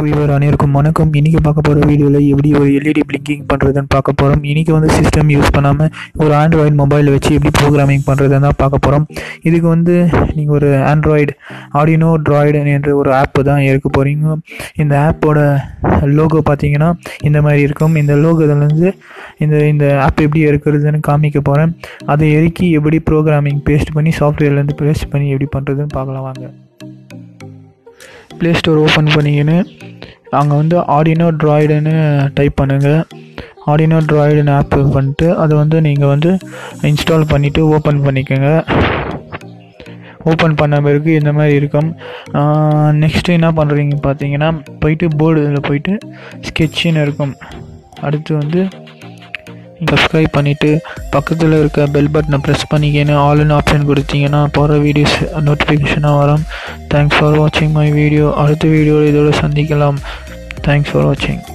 viewer அனைவருக்கும் வணக்கம் இன்றைக்கி பார்க்க போகிற வீடியோவில் எப்படி ஒரு எல்இடி பிளிங்கிங் பண்ணுறதுன்னு பார்க்க போகிறோம் இன்றைக்கி வந்து சிஸ்டம் யூஸ் பண்ணாமல் ஒரு ஆண்ட்ராய்டு மொபைல் வச்சு எப்படி ப்ரோக்ராமிங் பண்ணுறதுன்னு தான் பார்க்க போகிறோம் இதுக்கு வந்து நீங்கள் ஒரு ஆண்ட்ராய்டு ஆடினோ ட்ராய்டு என்ற ஒரு ஆப்பு தான் இருக்க போகிறீங்க இந்த ஆப்போட லோகோ பார்த்தீங்கன்னா இந்த மாதிரி இருக்கும் இந்த லோகோலேருந்து இந்த இந்த ஆப் எப்படி இருக்கிறதுன்னு காமிக்க போகிறேன் அதை இறக்கி எப்படி ப்ரோக்ராமிங் பேஸ்ட் பண்ணி சாஃப்ட்வேர்லேருந்து பேஸ்ட் பண்ணி எப்படி பண்ணுறதுன்னு பார்க்கலாம் வாங்க ப்ளே ஸ்டோர் ஓப்பன் பண்ணிக்கின்னு அங்கே வந்து ஆடினோ ட்ராய்டுன்னு டைப் பண்ணுங்கள் ஆடினோ ட்ராய்டுன்னு ஆப் பண்ணிட்டு அதை வந்து நீங்கள் வந்து இன்ஸ்டால் பண்ணிவிட்டு ஓப்பன் பண்ணிக்கோங்க ஓப்பன் பண்ண பிறகு இந்த மாதிரி இருக்கும் நெக்ஸ்ட்டு என்ன பண்ணுறீங்க பார்த்தீங்கன்னா போயிட்டு போர்டு இதில் போயிட்டு ஸ்கெட்சுன்னு இருக்கும் அடுத்து வந்து சப்ஸ்கிரைப் பண்ணிவிட்டு பக்கத்தில் இருக்க பெல் பட்டனை ப்ரெஸ் பண்ணிக்கின்னு ஆல்னு ஆப்ஷன் கொடுத்தீங்கன்னா போகிற வீடியோஸ் நோட்டிஃபிகேஷனாக வரும் தேங்க்ஸ் ஃபார் வாட்சிங் மை வீடியோ அடுத்த வீடியோவில் இதோட சந்திக்கலாம் தேங்க்ஸ் ஃபார் வாட்சிங்